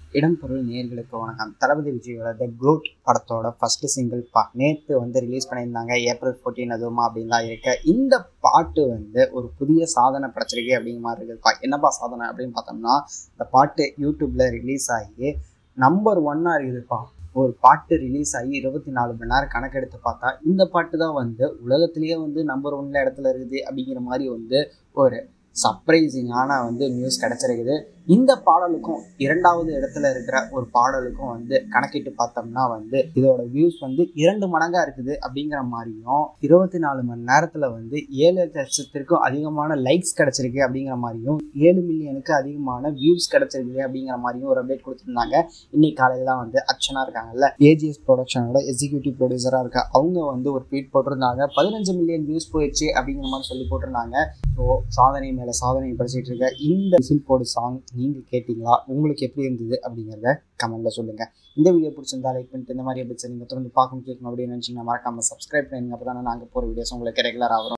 இடம் பொருள் நேர்களுக்கு வணக்கம் தளபதி விஜயோட த கோட் படத்தோட ஃபர்ஸ்ட் சிங்கிள் பா நேற்று வந்து ரிலீஸ் பண்ணியிருந்தாங்க ஏப்ரல் ஃபோர்டீன் அதுவுமா அப்படின்லாம் இருக்கு இந்த பாட்டு வந்து ஒரு புதிய சாதனை படைச்சிருக்கு அப்படிங்கிற மாதிரி இருக்குதுப்பா என்னப்பா சாதனை அப்படின்னு பார்த்தோம்னா இந்த பாட்டு யூடியூப்ல ரிலீஸ் ஆகி நம்பர் ஒன்னா இருக்குதுப்பா ஒரு பாட்டு ரிலீஸ் ஆகி இருபத்தி நாலு மணி நேரம் கணக்கெடுத்து பார்த்தா இந்த பாட்டு தான் வந்து உலகத்திலேயே வந்து நம்பர் ஒன்ல இடத்துல இருக்குது அப்படிங்கிற மாதிரி வந்து ஒரு சர்ப்ரைசிங்கான வந்து நியூஸ் கிடைச்சிருக்குது இந்த பாடலுக்கும் இரண்டாவது இடத்துல இருக்கிற ஒரு பாடலுக்கும் வந்து கணக்கிட்டு பார்த்தோம்னா வந்து இதோட வியூஸ் வந்து இரண்டு மடங்கா இருக்குது அப்படிங்கிற மாதிரியும் இருபத்தி நாலு மணி நேரத்துல வந்து ஏழு லட்சத்திற்கும் அதிகமான லைக்ஸ் கிடைச்சிருக்கு அப்படிங்கிற மாதிரியும் ஏழு மில்லியனுக்கு அதிகமான வியூஸ் கிடைச்சிருக்கு அப்படிங்கிற மாதிரியும் ஒரு அப்டேட் கொடுத்துருந்தாங்க இன்னைக்கு காலையில தான் வந்து அர்ச்சனா இருக்காங்கல்ல ஏஜிஎஸ் ப்ரொடக்ஷனோட எக்ஸிக்யூட்டிவ் ப்ரொடியூசரா இருக்க அவங்க வந்து ஒரு ட்வீட் போட்டிருந்தாங்க பதினஞ்சு மில்லியன் வியூஸ் போயிடுச்சு அப்படிங்கிற மாதிரி சொல்லி போட்டிருந்தாங்க ஸோ சாதனை மேல சாதனை படிச்சுட்டு இருக்க இந்த விசில் போடு சாங் நீங்கள் கேட்டிங்களா உங்களுக்கு எப்படி இருந்தது அப்படிங்கிறத கமெண்ட்டில் சொல்லுங்கள் இந்த வீடியோ பிடிச்சிருந்தா லைக் பண்ணிட்டு இந்த மாதிரி எப்படி நீங்கள் தொடர்ந்து பார்க்கணும் கேட்கணும் அப்படின்னு நினச்சிங்கன்னா மறக்காமல் சப்ஸ்கிரைப் பண்ணுங்க அப்போ தானே நாங்கள் போகிற வீடியோஸ் உங்களுக்கு ரெகுலராக வரும்